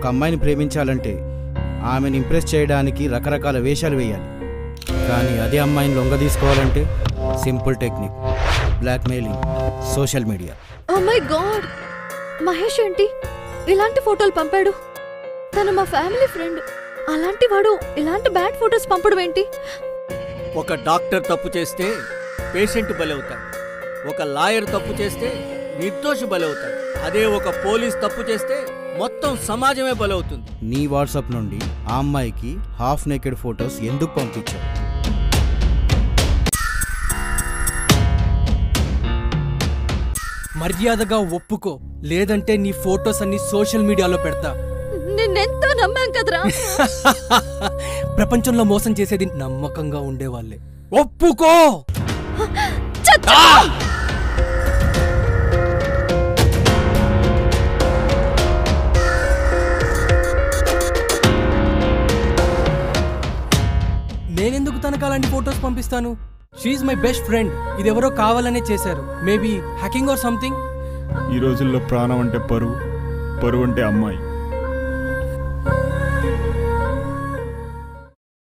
ఒక అమ్మాయిని ప్రేమించాలంటే ఆమెను ఇంప్రెస్ చేయడానికి రకరకాల వేషాలు వేయాలి కానీ అదే అమ్మాయిని లొంగ తీసుకోవాలంటే simple technique blackmailing social media oh my God Mahesh ఏంటి ఇలాంటి ఫోటోలు పంపాడు తను మా ఫ్యామిలీ ఫ్రెండ్ అలాంటి వాడు ఇలాంటి బ్యాడ్ ఫోటోస్ పంపడం ఏంటి ఒక డాక్టర్ తప్పు చేస్తే పేషెంట్ బలవుతాడు ఒక లాయర్ తప్పు చేస్తే నిర్దోషి బలవుతాడు అదే ఒక పోలీస్ తప్పు చేస్తే మొత్తం సమాజమే బలవుతుంది నీ వాట్సాప్ నుండి ఆ అమ్మాయికి హాఫ్ నేకెడ్ ఫొటోస్ ఎందుకు పంపించావు మర్యాదగా ఒప్పుకో లేదంటే నీ ఫొటోస్ అన్ని సోషల్ మీడియాలో పెడతా నిన్నెంతో నమ్మాం కదరా ప్రపంచంలో మోసం చేసేది నమ్మకంగా ఉండేవాళ్ళే ఒప్పుకో చచ్చా! నేనెందుకు తనకు అలాంటి ఫొటోస్ పంపిస్తాను షీఈ్ మై బెస్ట్ ఫ్రెండ్ ఇది ఎవరో కావాలనే చేశారు మేబీ హ్యాకింగ్ ఆర్ సంథింగ్ ఈ రోజుల్లో ప్రాణం అంటే పరువు పరువు అంటే అమ్మాయి